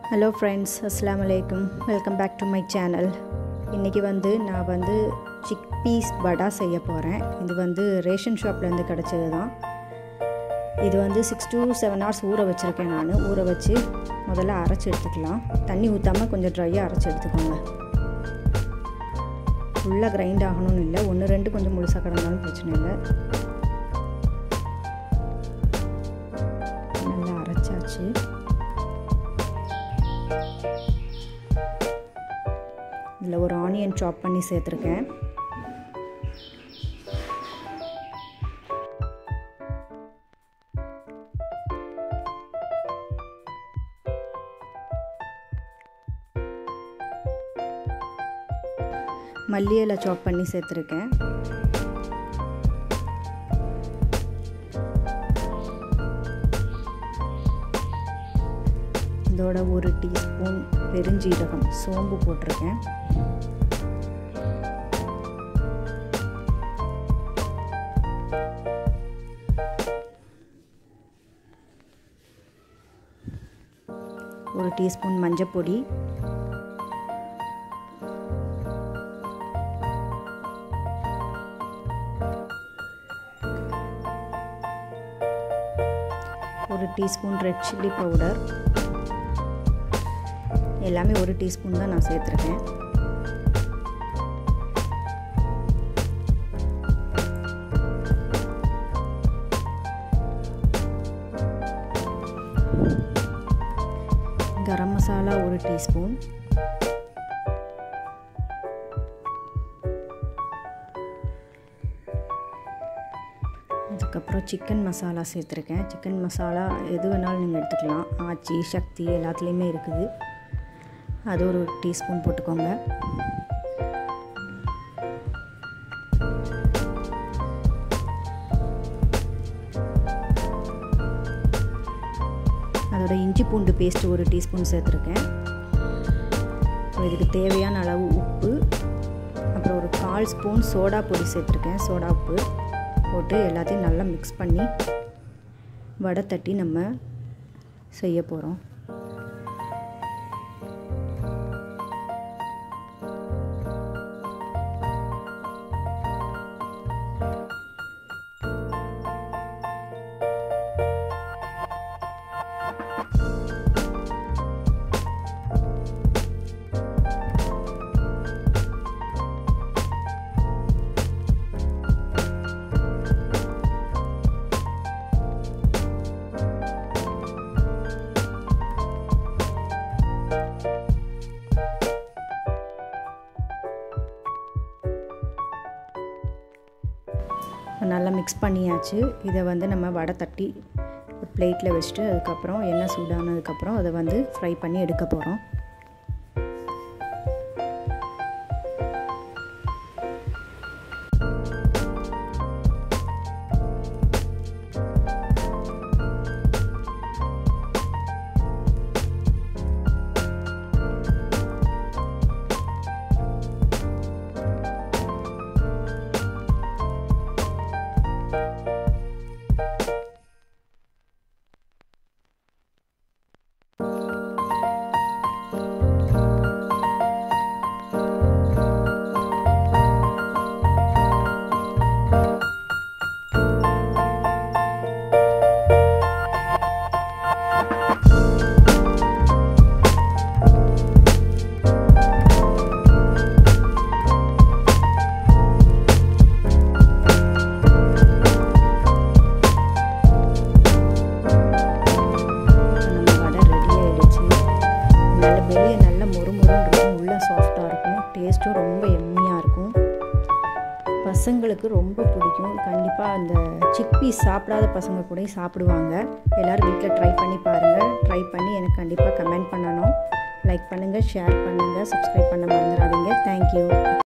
hello friends அஸ்லாம் வலைக்கும் welcome back to my channel இன்றைக்கி வந்து நான் வந்து சிக் பீஸ் வடா செய்ய போகிறேன் இது வந்து ரேஷன் ஷாப்லேருந்து கிடச்சது தான் இது வந்து சிக்ஸ் டு செவன் ஹவர்ஸ் ஊற வச்சுருக்கேன் நான் ஊற வச்சு முதல்ல அரைச்சி எடுத்துக்கலாம் தண்ணி ஊற்றாமல் கொஞ்சம் ட்ரையாக அரைச்சி எடுத்துக்கோங்க ஃபுல்லாக கிரைண்ட் ஆகணும்னு இல்லை ஒன்று ரெண்டு கொஞ்சம் முழுசாக கிடந்தாலும் பிரச்சனை இல்லை நல்லா அரைச்சாச்சு இதில் ஒரு ஆனியன் சாப் பண்ணி சேர்த்துருக்கேன் மல்லி இலை சாப் பண்ணி சேர்த்துருக்கேன் இதோட ஒரு டீஸ்பூன் பெருஞ்சீரகம் சோம்பு போட்டிருக்கேன் ஒரு டீஸ்பூன் மஞ்சப்பொடி ஒரு டீஸ்பூன் ரெட் சில்லி பவுடர் எல்லாமே ஒரு டீஸ்பூன் தான் நான் சேர்த்துருக்கேன் கரம் மசாலா ஒரு டீஸ்பூன் அதுக்கப்புறம் சிக்கன் மசாலா சேர்த்துருக்கேன் சிக்கன் மசாலா எது வேணாலும் நீங்கள் எடுத்துக்கலாம் ஆச்சி சக்தி எல்லாத்துலேயுமே இருக்குது அது ஒரு டீஸ்பூன் போட்டுக்கோங்க அதோட இஞ்சி பூண்டு பேஸ்ட் ஒரு டீஸ்பூன் சேர்த்துருக்கேன் இதுக்கு தேவையான அளவு உப்பு அப்புறம் ஒரு கால் ஸ்பூன் சோடா பொடி சேர்த்துருக்கேன் சோடா உப்பு போட்டு எல்லாத்தையும் நல்லா மிக்ஸ் பண்ணி வடை தட்டி நம்ம செய்ய போகிறோம் நல்லா மிக்ஸ் பண்ணியாச்சு இதை வந்து நம்ம வடை தட்டி ஒரு பிளேட்டில் வச்சுட்டு அதுக்கப்புறம் எண்ணெய் சூடானதுக்கப்புறம் அதை வந்து ஃப்ரை பண்ணி எடுக்க போகிறோம் வெளியே நல்ல மொறுமொறுன்னு இருக்கும் உள்ளே சாஃப்டாக இருக்கும் டேஸ்ட்டும் ரொம்ப எம்மியாக இருக்கும் பசங்களுக்கு ரொம்ப பிடிக்கும் கண்டிப்பாக அந்த சிக் பீஸ் சாப்பிடாத பசங்க கூட சாப்பிடுவாங்க எல்லோரும் வீட்டில் ட்ரை பண்ணி பாருங்கள் ட்ரை பண்ணி எனக்கு கண்டிப்பாக கமெண்ட் பண்ணணும் லைக் பண்ணுங்கள் ஷேர் பண்ணுங்கள் சப்ஸ்கிரைப் பண்ண மறந்துடாதீங்க தேங்க்யூ